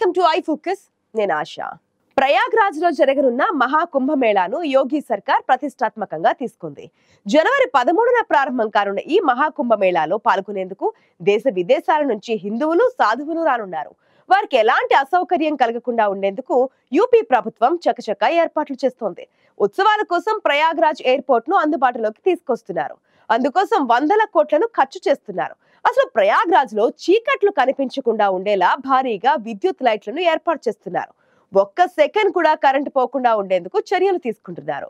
welcome to I focus నేను ఆశ ప్రయాగ్రాజ్ లో జరగనున్న మహాకుంభమేళాను యోగి సర్కార్ ప్రతిష్టాత్మకంగా తీసుకుంది జనవరి పదమూడున ప్రారంభం కానున్న ఈ మహాకుంభమేళాలో పాల్గొనేందుకు దేశ విదేశాల నుంచి హిందువులు సాధువులు రానున్నారు వారికి ఎలాంటి అసౌకర్యం కలగకుండా ఉండేందుకు యూపీ ప్రభుత్వం చకచక ఏర్పాట్లు చేస్తోంది ఉత్సవాల కోసం ప్రయాగ్రాజ్ ఎయిర్పోర్ట్ ను అందుబాటులోకి తీసుకొస్తున్నారు అందుకోసం వందల కోట్లను ఖర్చు చేస్తున్నారు అసలు ప్రయాగ్రాజ్ లో చీకట్లు కనిపించకుండా ఉండేలా భారీగా విద్యుత్ లైట్లను ఏర్పాటు చేస్తున్నారు ఒక్క సెకండ్ కూడా కరెంటు పోకుండా ఉండేందుకు చర్యలు తీసుకుంటున్నారు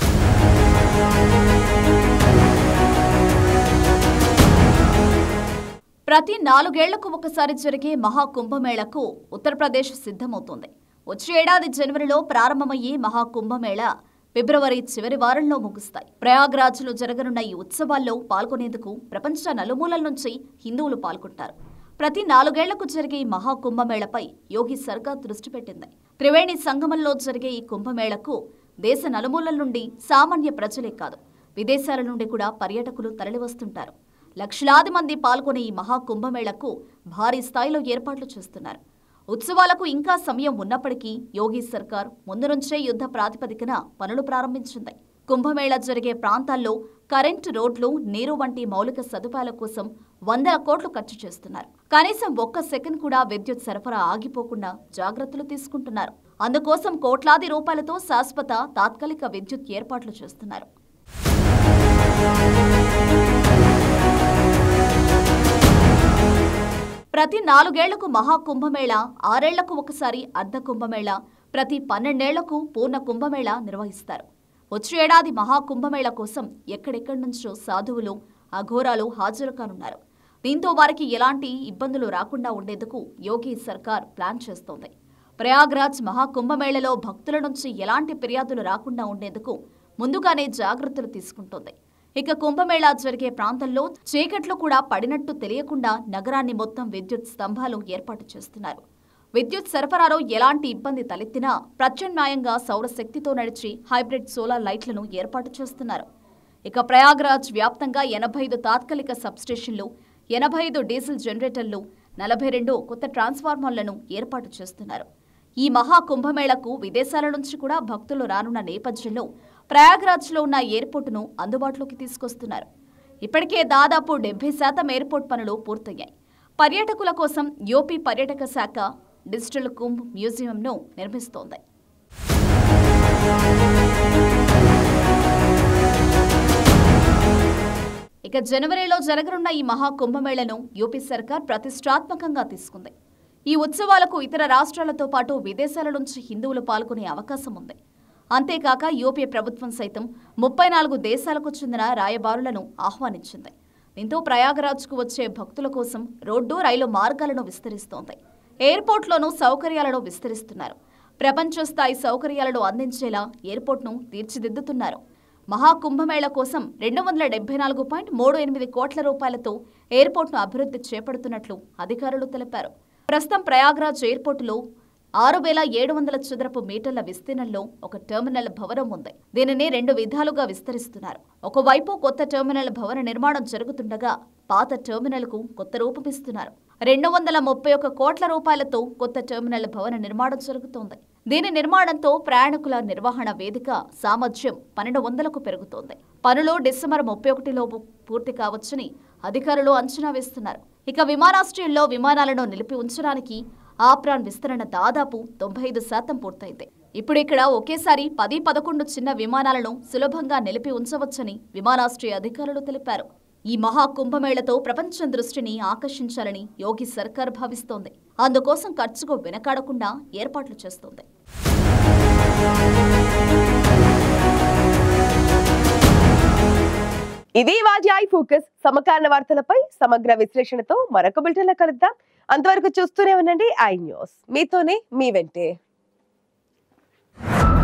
ప్రతి నాలుగేళ్లకు ఒకసారి జరిగే మహాకుంభమేళకు ఉత్తరప్రదేశ్ సిద్ధమవుతోంది వచ్చే ఏడాది జనవరిలో ప్రారంభమయ్యే మహాకుంభమేళ ఫిబ్రవరి చివరి వారంలో ముగుస్తాయి ప్రయాగ్రాజ్లో జరగనున్న ఈ ఉత్సవాల్లో పాల్గొనేందుకు ప్రపంచ నలుమూలల నుంచి హిందువులు పాల్గొంటారు ప్రతి నాలుగేళ్లకు జరిగే ఈ మహాకుంభమేళపై యోగి సర్కార్ దృష్టి పెట్టింది త్రివేణి సంగమంలో జరిగే ఈ కుంభమేళకు దేశ నలుమూలల నుండి సామాన్య ప్రజలే కాదు విదేశాల నుండి కూడా పర్యాటకులు తరలివస్తుంటారు లక్షలాది మంది పాల్గొనే ఈ మహాకుంభమేళకు భారీ స్థాయిలో ఏర్పాట్లు చేస్తున్నారు ఉత్సవాలకు ఇంకా సమయం ఉన్నప్పటికీ యోగి సర్కార్ ముందు నుంచే యుద్ధ ప్రాతిపదికన పనులు ప్రారంభించింది కుంభమేళా జరిగే ప్రాంతాల్లో కరెంటు రోడ్లు నీరు వంటి మౌలిక సదుపాయాల కోసం వందల కోట్లు ఖర్చు చేస్తున్నారు కనీసం ఒక్క సెకండ్ కూడా విద్యుత్ సరఫరా ఆగిపోకుండా జాగ్రత్తలు తీసుకుంటున్నారు అందుకోసం కోట్లాది రూపాయలతో శాశ్వత తాత్కాలిక విద్యుత్ ఏర్పాట్లు చేస్తున్నారు ప్రతి నాలుగేళ్లకు మహాకుంభమేళ ఆరేళ్లకు ఒకసారి అర్ధ కుంభమేళ ప్రతి పన్నెండేళ్లకు పూర్ణ కుంభమేళ నిర్వహిస్తారు వచ్చే ఏడాది మహాకుంభమేళ కోసం ఎక్కడెక్కడి నుంచో సాధువులు అఘోరాలు హాజరు కానున్నారు దీంతో వారికి ఎలాంటి ఇబ్బందులు రాకుండా ఉండేందుకు యోగి సర్కార్ ప్లాన్ చేస్తోంది ప్రయాగ్రాజ్ మహాకుంభమేళలో భక్తుల నుంచి ఎలాంటి ఫిర్యాదులు రాకుండా ఉండేందుకు ముందుగానే జాగ్రత్తలు తీసుకుంటోంది ఇక కుంభమేళా జరిగే ప్రాంతంలో చీకట్లు కూడా పడినట్టు తెలియకుండా నగరాన్ని మొత్తం విద్యుత్ స్తంభాలు ఏర్పాటు చేస్తున్నారు విద్యుత్ సరఫరాలో ఎలాంటి ఇబ్బంది తలెత్తినా ప్రత్యామ్నాయంగా సౌరశక్తితో నడిచి హైబ్రిడ్ సోలార్ లైట్లను ఏర్పాటు చేస్తున్నారు ఇక ప్రయాగ్రాజ్ వ్యాప్తంగా ఎనభై ఐదు తాత్కాలిక సబ్స్టేషన్లు ఎనభై ఐదు డీజిల్ జనరేటర్లు నలభై రెండు కొత్త ట్రాన్స్ఫార్మర్లను ఏర్పాటు చేస్తున్నారు ఈ మహా కుంభమేళకు విదేశాల నుంచి కూడా భక్తులు రానున్న నేపథ్యంలో ప్రయాగ్రాజ్లో ఉన్న ఎయిర్పోర్టును అందుబాటులోకి తీసుకొస్తున్నారు ఇప్పటికే దాదాపు డెబ్బై శాతం ఎయిర్పోర్ట్ పనులు పూర్తయ్యాయి పర్యాటకుల కోసం యోపీ పర్యాటక శాఖ డిజిటల్ కుంభ్ మ్యూజియంను నిర్మిస్తోంది ఇక జనవరిలో జరగనున్న ఈ మహా కుంభమేళను యూపీ సర్కార్ ప్రతిష్టాత్మకంగా తీసుకుంది ఈ ఉత్సవాలకు ఇతర రాష్ట్రాలతో పాటు విదేశాల నుంచి హిందువులు పాల్గొనే అవకాశం ఉంది అంతేకాక యూపీ ప్రభుత్వం సైతం ముప్పై నాలుగు దేశాలకు చెందిన రాయబారులను ఆహ్వానించింది దీంతో ప్రయాగరాజ్కు వచ్చే భక్తుల కోసం రోడ్డు రైలు మార్గాలను విస్తరిస్తోంది ఎయిర్పోర్ట్లోనూ సౌకర్యాలను విస్తరిస్తున్నారు ప్రపంచ స్థాయి సౌకర్యాలను అందించేలా ఎయిర్పోర్ట్ను తీర్చిదిద్దుతున్నారు మహాకుంభమేళ కోసం రెండు వందల డెబ్బై నాలుగు పాయింట్ మూడు ఎనిమిది కోట్ల రూపాయలతో ఎయిర్పోర్ట్ను అభివృద్ధి చేపడుతున్నట్లు అధికారులు తెలిపారు ప్రస్తుతం ప్రయాగ్రాజ్ ఎయిర్పోర్టులో ఆరు వేల ఏడు వందల చదరపు మీటర్ల విస్తీర్ణంలో ఒక టెర్మినల్ భవనం ఉంది దీనిని రెండు విధాలుగా విస్తరిస్తున్నారు ఒకవైపు కొత్త టెర్మినల్ భవన నిర్మాణం జరుగుతుండగా పాత టెర్మినల్కు కొత్త రూపమిస్తున్నారు రెండు వందల ముప్పై ఒక్క కోట్ల రూపాయలతో కొత్త టెర్మినల్ భవన నిర్మాణం జరుగుతోంది దీని నిర్మాణంతో ప్రయాణికుల నిర్వహణ వేదిక సామర్థ్యం పన్నెండు వందలకు పెరుగుతోంది పనులు డిసెంబర్ ముప్పై ఒకటిలోపు పూర్తి కావచ్చని అధికారులు అంచనా వేస్తున్నారు ఇక విమానాశ్రయంలో విమానాలను నిలిపి ఉంచడానికి ఆప్రాన్ విస్తరణ దాదాపు తొంభై ఐదు శాతం పూర్తయింది ఇప్పుడు ఇక్కడ ఒకేసారి పది పదకొండు చిన్న విమానాలను సులభంగా నిలిపి ఉంచవచ్చని విమానాశ్రయ అధికారులు తెలిపారు ఈ మహా కుంభమేళతో ప్రపంచం దృష్టిని ఆకర్షించాలని యోగి సర్కార్ భావిస్తోంది అందుకోసం ఖర్చుకు వెనకాడకుండా ఏర్పాట్లు చేస్తోంది ఇది వాటి ఐ ఫోకస్ సమకాలీన వార్తలపై సమగ్ర విశ్లేషణతో మరొక బులెటిన్లో కలుద్దాం అంతవరకు చూస్తూనే ఉండండి ఐ న్యూస్ మీతోనే మీ వెంటే